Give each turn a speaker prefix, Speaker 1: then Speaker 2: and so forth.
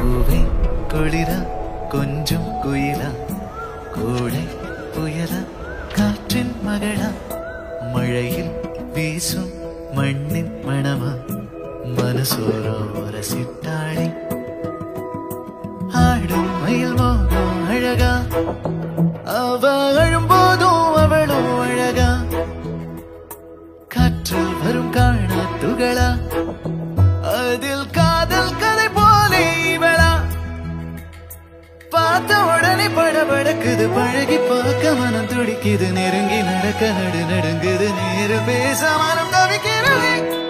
Speaker 1: பூவை குளிரா கொஞ்சம் குயிலா கோடை புயலா காற்றின் மகளா மழையில் வீசும் மண்ணின் மணமா மனசோரோர சிட்டாளி ஆடும் மயில் மோகம் அழகா அவ அழும்போதும் அவளும் அழகா காற்றில் வரும் காணா துகளா அதில் காதல் கதை போலே இவளா பார்த்த உடனே படபடக்குது பழகி பார்க்க மனம் துடிக்குது நெருங்கி நடக்க நடு நடுங்குது நேரு பேச மனம் தவிக்கிறது